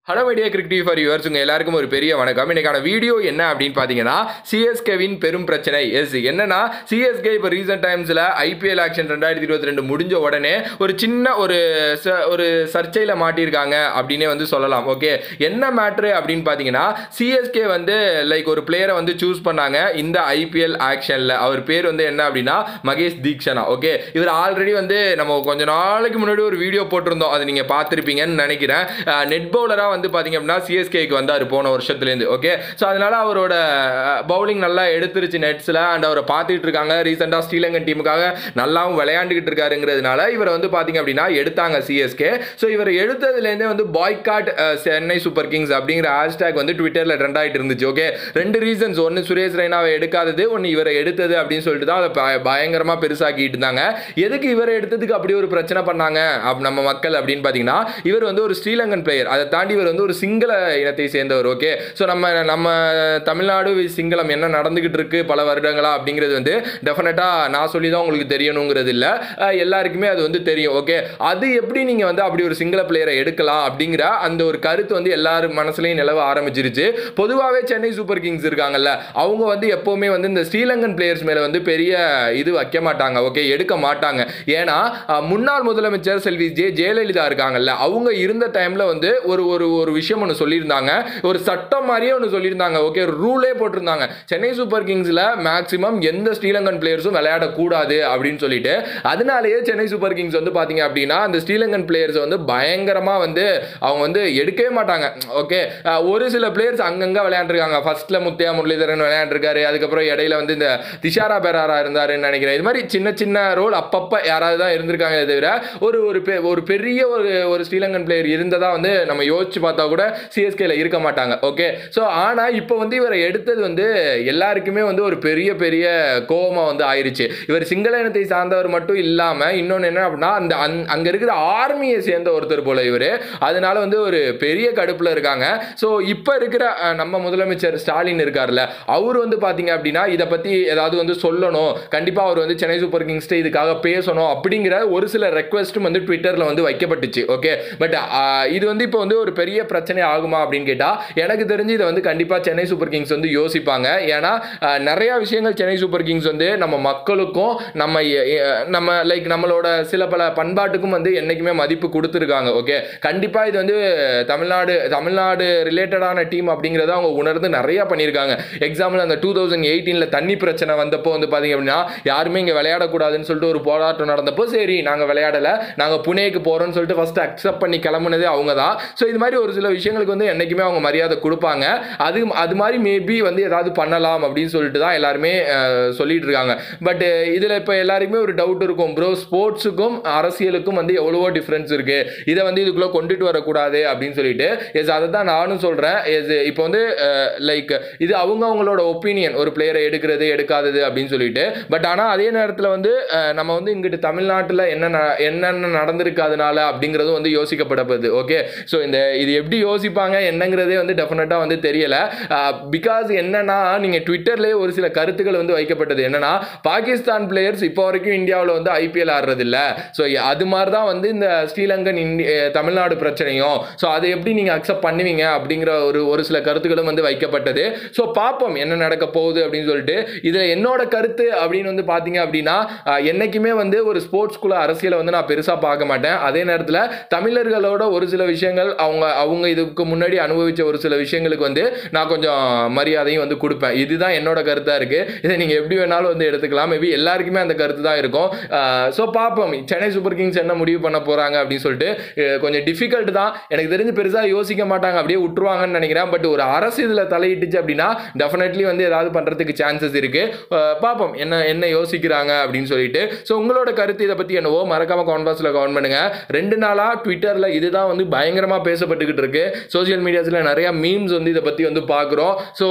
hello media cricket for yours உங்கள் எல்லாருக்கும் ஒரு பெரிய வணக்கம் இன்னைக்கான வீடியோ என்ன அப்படின்னு பார்த்தீங்கன்னா சிஎஸ்கேவின் பெரும் பிரச்சனை எஸ் என்னன்னா சிஎஸ்கே இப்போ ரீசெண்ட் டைம்ஸில் ஐபிஎல் ஆக்ஷன் ரெண்டாயிரத்தி இருபத்தி ரெண்டு முடிஞ்ச உடனே ஒரு சின்ன ஒரு ச- ஒரு சர்ச்சையில் மாட்டியிருக்காங்க அப்படின்னே வந்து சொல்லலாம் ஓகே என்ன மேட்ரு அப்படின்னு பார்த்தீங்கன்னா சிஎஸ்கே வந்து லைக் ஒரு பிளேயரை வந்து சூஸ் பண்ணாங்க இந்த ஐபிஎல் ஆக்ஷனில் அவர் பேர் வந்து என்ன அப்படின்னா மகேஷ் தீக்ஷனா ஓகே இவர் ஆல்ரெடி வந்து நம்ம கொஞ்ச நாளைக்கு முன்னாடி ஒரு வீடியோ போட்டிருந்தோம் அது நீங்கள் பார்த்துருப்பீங்கன்னு நினைக்கிறேன் நெட் பவுலராக வந்து பார்த்தீங்க அப்படின்னா சிஎஸ்கேக்கு வந்தார் போன வருஷத்துலேருந்து ஓகே ஸோ அதனால அவரோட பவுலிங் நல்லா எடுத்துருச்சு நெட்ஸில் அண்ட் அவரை பார்த்துட்டு இருக்காங்க ரீசெண்டாக ஸ்ரீலங்கன் டீமுக்காக நல்லாவும் விளையாண்டுக்கிட்டு இருக்காருங்கிறதுனால இவரை வந்து பார்த்தீங்க அப்படின்னா எடுத்தாங்க சிஎஸ்கே ஸோ இவரை எடுத்ததுலேருந்தே வந்து பாய்காட் சென்னை சூப்பர் கிங்ஸ் அப்படிங்கிற ஹேஷ்டேக் வந்து ட்விட்டரில் ட்ரெண்ட் ஆகிட்டு இருந்துச்சு ஓகே ரெண்டு ரீசன்ஸ் ஒன்று சுரேஷ் ரெய்னாவை எடுக்காதது ஒன்று இவரை எடுத்தது அப்படின்னு சொல்லிட்டு தான் அதை ப- பயங்கரமா பெருசாக்கிட்டு இருந்தாங்க எதுக்கு இவரை எடுத்ததுக்கு அப்படி ஒரு பிரச்சனை பண்ணாங்க அப் நம்ம மக்கள் அப்படின்னு பார்த்தீங்கன்னா இவர் வந்து ஒரு ஸ்ரீலங்கன் பிளேயர் அதை தாண்டி இவர் வந்து ஒரு சிங்கள இனத்தை சேர்ந்தவர் ஓகே ஸோ நம்ம நம்ம தமிழ்நாடு with சிங்களம் என்ன நடந்துகிட்டு இருக்கு பல வருடங்களா அப்படிங்கிறது வந்து டெஃபினட்டாக நான் சொல்லி தான் உங்களுக்கு தெரியணுங்கிறது இல்லை எல்லாருக்குமே அது வந்து தெரியும் ஓகே அது எப்படி நீங்கள் வந்து அப்படி ஒரு சிங்கள பிளேயரை எடுக்கலாம் அப்படிங்கிற அந்த ஒரு கருத்து வந்து எல்லாரும் மனசுலையும் நிலவ ஆரம்பிச்சிருச்சு பொதுவாகவே சென்னை சூப்பர் கிங்ஸ் இருக்காங்கல்ல அவங்க வந்து எப்போவுமே வந்து இந்த ஸ்ரீலங்கன் பிளேயர்ஸ் மேலே வந்து பெரிய இது வைக்க மாட்டாங்க ஓகே எடுக்க மாட்டாங்க ஏன்னா அஹ், முன்னாள் முதலமைச்சர் செல்வி ஜே ஜெயலலிதா இருக்காங்கல்ல அவங்க இருந்த டைமில் வந்து ஒரு ஒரு ஒரு விஷயம் ஒன்று சொல்லியிருந்தாங்க ஒரு சட்டம் மாதிரியே ஒன்று சொல்லியிருந்தாங்க ஓகே ஒரு ரூலே போட்டிருந்தாங்க சென்னை சூப்பர் கிங்ஸில் மேக்ஸிமம் எந்த ஸ்ரீலங்கன் பிளேயர்ஸும் விளையாடக்கூடாது அப்படின்னு சொல்லிட்டு அதனாலேயே சென்னை சூப்பர் கிங்ஸ் வந்து பார்த்தீங்க அப்படின்னா அந்த ஸ்ரீலங்கன் பிளேயர்ஸை வந்து பயங்கரமாக வந்து அவங்க வந்து எடுக்கவே மாட்டாங்க ஓகே ஒரு சில பிளேயர்ஸ் அங்கங்கே விளையாண்டுருக்காங்க ஃபர்ஸ்ட்ல முத்தையா முரளிதரன் விளையாண்டுருக்காரு அதுக்கப்புறம் இடையில வந்து இந்த திஷாரா பெராரா இருந்தாருன்னு நினைக்கிறேன் இது மாதிரி சின்ன சின்ன ரோல் அப்பப்போ யாராவது தான் இருந்திருக்காங்க தவிர ஒரு ஒரு பெ- ஒரு பெரிய ஒரு ஒரு ஸ்ரீலங்கன் பிளேயர் இருந்ததா வந்து நம்ம யோசிச்சு பார்த்தா கூட சிஎஸ்கேல இருக்க மாட்டாங்க ஓகே ஸோ ஆனால் இப்போ வந்து இவரை எடுத்தது வந்து எல்லாருக்குமே வந்து ஒரு பெரிய பெரிய கோவமா வந்து ஆயிருச்சு இவர் சிங்கள இனத்தை சார்ந்தவர் மட்டும் இல்லாமல் இன்னொன்று என்ன அப்படின்னா அந்த அங்- அங்க இருக்கிற ஆர்மியை சேர்ந்த ஒருத்தர் போல இவர் அதனால வந்து ஒரு பெரிய கடுப்புல இருக்காங்க ஸோ இப்போ இருக்கிற அஹ், நம்ம முதலமைச்சர் ஸ்டாலின் இருக்கார்ல அவர் வந்து பார்த்தீங்க அப்படின்னா இதை பற்றி ஏதாவது வந்து சொல்லணும் கண்டிப்பாக அவர் வந்து சென்னை சூப்பர் கிங்ஸ்ட்டு இதுக்காக பேசணும் அப்படிங்கிற ஒரு சில ரெக்வஸ்ட்டும் வந்து ட்விட்டரில் வந்து வைக்கப்பட்டுச்சு ஓகே பட் இது வந்து இப்போ வந்து ஒரு பெரிய பிரச்சனை ஆகுமா அப்படின்னு கேட்டால் எனக்கு தெரிஞ்சு இதை வந்து கண்டிப்பாக சென்னை சூப்பர் கிங்ஸ் வந்து யோசிப்பாங்க ஏன்னா அஹ், நிறைய விஷயங்கள் சென்னை சூப்பர் கிங்ஸ் வந்து நம்ம மக்களுக்கும் நம்ம எ- எ- நம்ம லைக் நம்மளோட சில பல பண்பாட்டுக்கும் வந்து என்றைக்குமே மதிப்பு கொடுத்துருக்காங்க ஓகே கண்டிப்பாக இது வந்து தமிழ்நாடு தமிழ்நாடு ரிலேட்டடான டீம் அப்படிங்கிறத அவங்க உணர்ந்து நிறையா பண்ணியிருக்காங்க எக்ஸாம்பிள் அந்த டூ தௌசண்ட் எயிட்டீனில் தண்ணி பிரச்சனை வந்தப்போ வந்து பார்த்தீங்க அப்படின்னா யாருமே இங்கே விளையாடக்கூடாதுன்னு சொல்லிட்டு ஒரு போராட்டம் நடந்தப்போ சரி நாங்கள் விளையாடலை நாங்கள் புனேக்கு போகிறோம்னு சொல்லிட்டு ஃபஸ்ட்டு அக்செப்ட் பண்ணி கிளம்புனதே அவங்க தான் ஸோ இது மாதிரி ஒரு சில விஷயங்களுக்கு வந்து என்றைக்குமே அவங்க மரியாதை கொடுப்பாங்க அது அது மாதிரி மேபி வந்து ஏதாவது பண்ணலாம் அப்படின்னு சொல்லிட்டு தான் எல்லாருமே அஹ், சொல்லிட்டு இருக்காங்க பட் இதில் இப்போ எல்லாருக்குமே ஒரு டவுட் இருக்கும் ப்ரோ ஸ்போர்ட்ஸுக்கும் அரசியலுக்கும் வந்து எவ்வளவோ டிஃப்ரென்ஸ் இருக்கு இதை வந்து இதுக்குள்ளே கொண்டுட்டு வரக்கூடாது அப்படின்னு சொல்லிட்டு எஸ் அதை தான் நானும் சொல்கிறேன் எஸ் இப்போ வந்து லைக் இது அவங்க அவங்களோட ஒப்பீனியன் ஒரு பிளேயரை எடுக்கிறது எடுக்காதது அப்படின்னு சொல்லிட்டு பட் ஆனால் அதே நேரத்தில் வந்து அஹ், நம்ம வந்து இங்கிட்டு தமிழ்நாட்டில் என்ன ந- என்னென்ன நடந்திருக்கு அதனால அப்படிங்கிறதும் வந்து யோசிக்கப்படப்படுது ஓகே ஸோ இந்த இது எப்படி யோசிப்பாங்க என்னங்கிறதே வந்து டெஃபினட்டாக வந்து தெரியல பிகாஸ் என்னன்னா நீங்கள் ட்விட்டர்லேயே ஒரு சில கருத்துக்கள் வந்து வைக்கப்பட்டது என்னன்னா பாகிஸ்தான் பிளேயர்ஸ் இப்போ வரைக்கும் இந்தியாவில் வந்து ஐபிஎல் ஆடுறது இல்ல ஸோ அது மாதிரி தான் வந்து இந்த ஸ்ரீலங்கன் இந்தி அஹ் தமிழ்நாடு பிரச்சனையும் ஸோ அதை எப்படி நீங்கள் அக்செப்ட் பண்ணுவீங்க அப்படிங்கிற ஒரு ஒரு சில கருத்துக்களும் வந்து வைக்கப்பட்டது ஸோ பார்ப்போம் என்ன நடக்க போகுது அப்படின்னு சொல்லிட்டு இதில் என்னோட கருத்து அப்படின்னு வந்து பார்த்தீங்க அப்படின்னா அஹ், என்னைக்குமே வந்து ஒரு ஸ்போர்ட்ஸ்குள்ள அரசியலை வந்து நான் பெருசாக பார்க்க மாட்டேன் அதே நேரத்தில் தமிழர்களோட ஒரு சில விஷயங்கள் அவங்க அவங்க இதுக்கு முன்னாடி அனுபவிச்ச ஒரு சில விஷயங்களுக்கு வந்து நான் கொஞ்சம் மரியாதையும் வந்து கொடுப்பேன் இதுதான் என்னோட கருத்தாக இருக்குது இதை நீங்கள் எப்படி வேணாலும் வந்து எடுத்துக்கலாம் மேபி எல்லாருக்குமே அந்த கருத்து தான் இருக்கும் ஸோ பார்ப்போம் சென்னை சூப்பர் கிங்ஸ் என்ன முடிவு பண்ண போகிறாங்க அப்படின்னு சொல்லிட்டு அஹ், கொஞ்சம் டிஃபிகல்ட் தான் எனக்கு தெரிஞ்சு பெருசாக யோசிக்க மாட்டாங்க அப்படியே விட்டுருவாங்கன்னு நினைக்கிறேன் பட் ஒரு அரசு இதில் தலையிட்டுச்சு அப்படின்னா டெஃபினெட்லி வந்து ஏதாவது பண்ணுறதுக்கு சான்சஸ் இருக்குது பார்ப்போம் என்ன என்ன யோசிக்கிறாங்க அப்படின்னு சொல்லிட்டு ஸோ உங்களோட கருத்து இதை பற்றி என்னவோ மறக்காம கான்பாஸில் கமெண்ட் பண்ணுங்க ரெண்டு நாளாக ட்விட்டரில் இதுதான் வந்து பயங்கரமாக பேசப்பட்டுக்கிட்டு இருக்கு சோஷியல் மீடியாஸில் நிறைய மீம்ஸ் வந்து இதை பற்றி வந்து பார்க்குறோம் ஸோ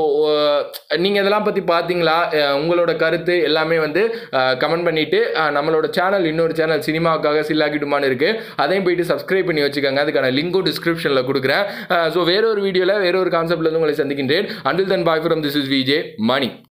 நீங்கள் இதெல்லாம் பற்றி பார்த்தீங்களா அஹ், உங்களோட கருத்து எல்லாமே வந்து கமெண்ட் பண்ணிட்டு அஹ், நம்மளோட சேனல் இன்னொரு சேனல் சினிமாவுக்காக சில்லாக்கிட்டுமான்னு இருக்கு அதையும் போயிட்டு சப்ஸ்கிரைப் பண்ணி வச்சுக்கோங்க அதுக்கான லிங்க்கும் டிஸ்கிரிப்ஷனில் கொடுக்குறேன் ஸோ வேற ஒரு வீடியோவில் வேற ஒரு கான்செப்ட்ல இருந்து உங்களை சந்திக்கின்றேன் until then bye from this is VJ money